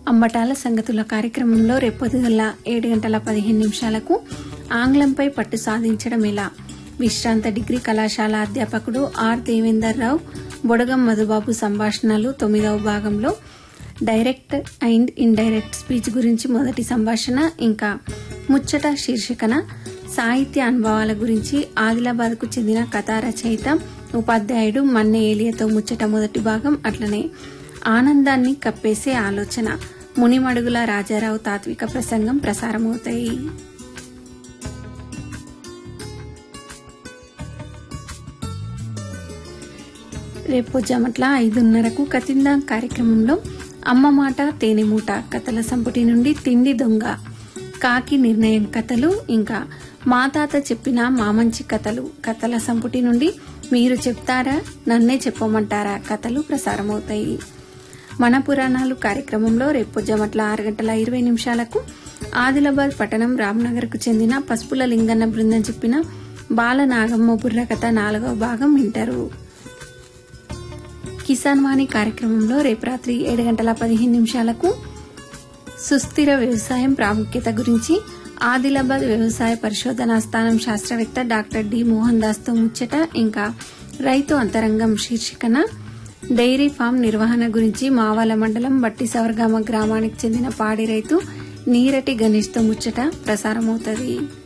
అంబటాల సంగతుల కార్యక్రమంలో రేపొద్దుగల ఏడు గంటల పదిహేను నిమిషాలకు ఆంగ్లంపై పట్టు సాధించడం ఎలా విశ్రాంత డిగ్రీ కళాశాల అధ్యాపకుడు ఆర్ దేవేందర్ రావు బొడగం మధుబాబు సంభాషణలు తొమ్మిదవ భాగంలో డైరెక్ట్ అండ్ ఇండైరెక్ట్ స్పీచ్ గురించి మొదటి సంభాషణ ఇంకా ముచ్చట శీర్షికన సాహిత్య అనుభవాల గురించి ఆదిలాబాద్కు చెందిన కథా రచయిత ఉపాధ్యాయుడు మన్నె ఏలియతో ముచ్చట మొదటి భాగం అట్లనే ఆనందాన్ని కప్పేసే ఆలోచన మునిమడుగుల రాజారావు తాత్విక ప్రసంగం ప్రసారమవుతాయి రేపు జమట్ల ఐదున్నరకు కతిందా కార్యక్రమంలో అమ్మ మాట తేనె మూట కథల సంపుటి నుండి తిండి దొంగ కాకి నిర్ణయం కథలు ఇంకా మా తాత చెప్పిన మామంచి కథలు కథల సంపుటి నుండి మీరు చెప్తారా నన్నే చెప్పమంటారా కథలు ప్రసారమవుతాయి మన పురాణాలు కార్యక్రమంలో రేపు జమట్ల ఆరు గంటల ఇరవై నిమిషాలకు ఆదిలాబాద్ పట్టణం రామ్నగర్కు చెందిన పసుపుల లింగన్న బృందం చెప్పిన బాల నాగమ్మ బుర్ర కథ నాలుగవ భాగం వింటారు కిసాన్ వాణి కార్యక్రమంలో రేపు రాత్రి ఏడు గంటల పదిహేను నిమిషాలకు సుస్థిర వ్యవసాయం ప్రాముఖ్యత గురించి ఆదిలాబాద్ వ్యవసాయ పరిశోధనా స్థానం శాస్త్రవేత్త డాక్టర్ డి మోహన్ దాస్ తో ముచ్చట ఇంకా రైతు అంతరంగం శీర్షికన డైరీ ఫామ్ నిర్వహణ గురించి మావాల మండలం బట్టి సవర్గామ గ్రామానికి చెందిన పాడి రైతు నీరటి గణేష్ తో ముచ్చట ప్రసారమవుతుంది